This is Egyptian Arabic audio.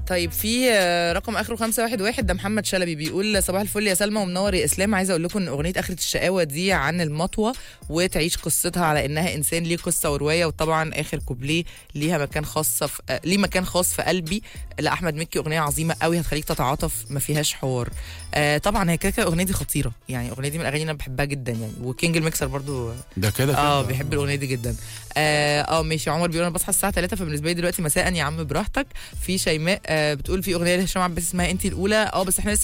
طيب في آه، رقم اخره 511 ده محمد شلبي بيقول صباح الفل يا سلمى ومنور يا اسلام عايزه اقول لكم ان اغنيه اخره الشقاوه دي عن المطوه وتعيش قصتها على انها انسان ليه قصه وروايه وطبعا اخر كوبليه ليها مكان خاصه في آه، ليه مكان خاص في قلبي لاحمد مكي اغنيه عظيمه قوي هتخليك تتعاطف ما فيهاش حوار آه طبعا هي كده كده الاغنيه دي خطيره يعني الاغنيه دي من الاغاني اللي انا بحبها جدا يعني وكينج الميكسر برضو ده كده اه كده. بيحب الاغنيه دي جدا اه آه، ماشي عمر بيقول انا بصحى الساعه 3 فبالنسبه لي دلوقتي مساء يا عم براحتك في شيماء آه بتقول في اغنيه لهشام عباس اسمها انت الاولى اه بس احنا لسه